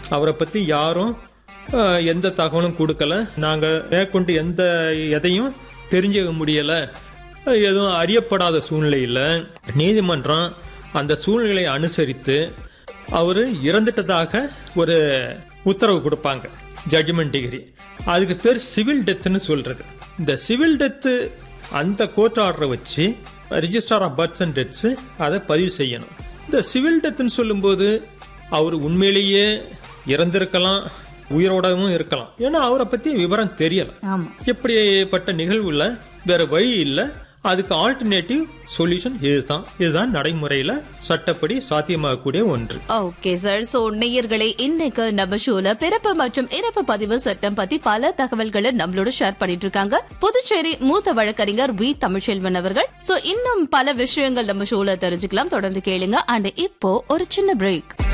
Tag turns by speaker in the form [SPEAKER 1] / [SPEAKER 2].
[SPEAKER 1] அவரை பத்தி யாரும் அஹ், எந்த தகவலும் கொடுக்கல நாங்க மேற்கொண்டு எந்த எதையும் தெரிஞ்சுக்க முடியல அஹ், எதுவும் அறியப்படாத சூழ்நிலையில் நீதிமன்றம் அந்த சூழ்நிலையை அனுசரித்து அவர் இறந்துட்டதாக ஒரு உத்தரவு கொடுப்பாங்க ஜட்ஜ்மெண்ட் டிகிரி அதுக்கு பேர் சிவில் டெத்துன்னு சொல்றது இந்த சிவில் டெத்து அந்த கோர்ட் ஆர்டரை வச்சு registrar of births and deaths அதை பதிவு செய்யணும் இந்த சிவில் டெத்துன்னு சொல்லும்போது அவர் உண்மையிலேயே இறந்திருக்கலாம் உயிரோடவும் இருக்கலாம் ஏன்னா அவரை பத்தி விவரம் தெரியல
[SPEAKER 2] ஆமா
[SPEAKER 1] இப்படிப்பட்ட நிகழ்வுல வேற வழி இல்லை அதுக்கு ஆல்டர்னேட்டிவ் சொல்யூஷன் இதுதான் இதுதான் நடைமுறையில சட்டப்படி சாத்தியமாகக்கூடிய ஒன்று
[SPEAKER 2] ஓகே சார் சோ நேயர்களே இன்னைக்கு நம்ம ஷோல பிறப்பு மற்றும் இறப்பு பதிவு சட்டம் பத்தி பல தகவல்களை நம்மளோட ஷேர் பண்ணிட்டு இருக்காங்க புதுச்சேரி மூத்த வழக்கறிஞர் வி தமிழ்ச்செல்வன் அவர்கள் சோ இன்னும் பல விஷயங்கள் நம்ம ஷோல தெரிஞ்சுக்கலாம் தொடர்ந்து கேளுங்க அண்ட் இப்போ ஒரு சின்ன பிரேக்